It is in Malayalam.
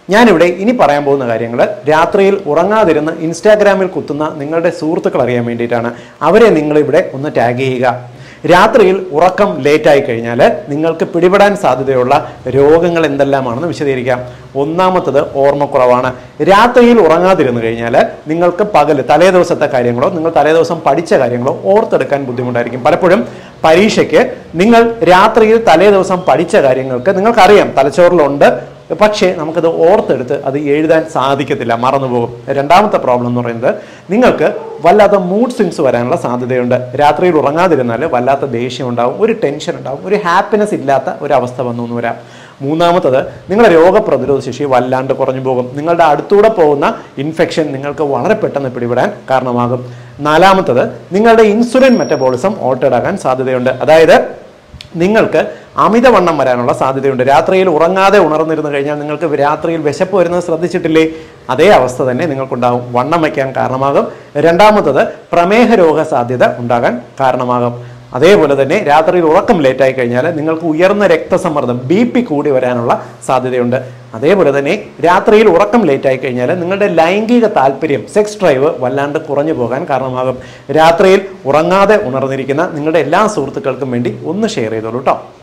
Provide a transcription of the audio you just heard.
ഞാനിവിടെ ഇനി പറയാൻ പോകുന്ന കാര്യങ്ങൾ രാത്രിയിൽ ഉറങ്ങാതിരുന്ന് ഇൻസ്റ്റാഗ്രാമിൽ കുത്തുന്ന നിങ്ങളുടെ സുഹൃത്തുക്കൾ അറിയാൻ വേണ്ടിയിട്ടാണ് അവരെ നിങ്ങളിവിടെ ഒന്ന് ടാഗ് ചെയ്യുക രാത്രിയിൽ ഉറക്കം ലേറ്റ് ആയി കഴിഞ്ഞാൽ നിങ്ങൾക്ക് പിടിപെടാൻ സാധ്യതയുള്ള രോഗങ്ങൾ എന്തെല്ലാമാണെന്ന് വിശദീകരിക്കാം ഒന്നാമത്തത് ഓർമ്മക്കുറവാണ് രാത്രിയിൽ ഉറങ്ങാതിരുന്നു കഴിഞ്ഞാൽ നിങ്ങൾക്ക് പകൽ തലേ ദിവസത്തെ കാര്യങ്ങളോ നിങ്ങൾ തലേ ദിവസം പഠിച്ച കാര്യങ്ങളോ ഓർത്തെടുക്കാൻ ബുദ്ധിമുട്ടായിരിക്കും പലപ്പോഴും പരീക്ഷയ്ക്ക് നിങ്ങൾ രാത്രിയിൽ തലേ ദിവസം പഠിച്ച കാര്യങ്ങൾക്ക് നിങ്ങൾക്കറിയാം തലച്ചോറിലുണ്ട് പക്ഷേ നമുക്കത് ഓർത്തെടുത്ത് അത് എഴുതാൻ സാധിക്കത്തില്ല മറന്നുപോകും രണ്ടാമത്തെ പ്രോബ്ലം എന്ന് പറയുന്നത് നിങ്ങൾക്ക് വല്ലാത്ത മൂഡ് സ്വിങ്സ് വരാനുള്ള സാധ്യതയുണ്ട് രാത്രിയിൽ ഉറങ്ങാതിരുന്നാൽ വല്ലാത്ത ദേഷ്യം ഉണ്ടാവും ഒരു ടെൻഷൻ ഉണ്ടാവും ഒരു ഹാപ്പിനെസ് ഇല്ലാത്ത ഒരു അവസ്ഥ വന്നു എന്ന് വരാം മൂന്നാമത്തത് നിങ്ങളുടെ രോഗപ്രതിരോധ ശേഷി വല്ലാണ്ട് കുറഞ്ഞു പോകും നിങ്ങളുടെ അടുത്തൂടെ പോകുന്ന ഇൻഫെക്ഷൻ നിങ്ങൾക്ക് വളരെ പെട്ടെന്ന് പിടിപെടാൻ കാരണമാകും നാലാമത്തത് നിങ്ങളുടെ ഇൻസുലിൻ മെറ്റബോളിസം ഓൾട്ടേഡ് ആകാൻ സാധ്യതയുണ്ട് അതായത് നിങ്ങൾക്ക് അമിതവണ്ണം വരാനുള്ള സാധ്യതയുണ്ട് രാത്രിയിൽ ഉറങ്ങാതെ ഉണർന്നിരുന്നു കഴിഞ്ഞാൽ നിങ്ങൾക്ക് രാത്രിയിൽ വിശപ്പ് വരുന്നത് ശ്രദ്ധിച്ചിട്ടില്ലേ അതേ അവസ്ഥ തന്നെ നിങ്ങൾക്കുണ്ടാകും വണ്ണം വയ്ക്കാൻ കാരണമാകും രണ്ടാമത്തത് പ്രമേഹ രോഗ സാധ്യത ഉണ്ടാകാൻ കാരണമാകും അതേപോലെ തന്നെ രാത്രിയിൽ ഉറക്കം ലേറ്റ് ആയി കഴിഞ്ഞാൽ നിങ്ങൾക്ക് ഉയർന്ന രക്തസമ്മർദ്ദം ബി പി കൂടി വരാനുള്ള സാധ്യതയുണ്ട് അതേപോലെ തന്നെ രാത്രിയിൽ ഉറക്കം ലേറ്റ് ആയി കഴിഞ്ഞാൽ നിങ്ങളുടെ ലൈംഗിക താല്പര്യം സെക്സ് ഡ്രൈവ് വല്ലാണ്ട് കുറഞ്ഞു പോകാൻ കാരണമാകും രാത്രിയിൽ ഉറങ്ങാതെ ഉണർന്നിരിക്കുന്ന നിങ്ങളുടെ എല്ലാ സുഹൃത്തുക്കൾക്കും വേണ്ടി ഒന്ന് ഷെയർ ചെയ്തോളൂ കേട്ടോ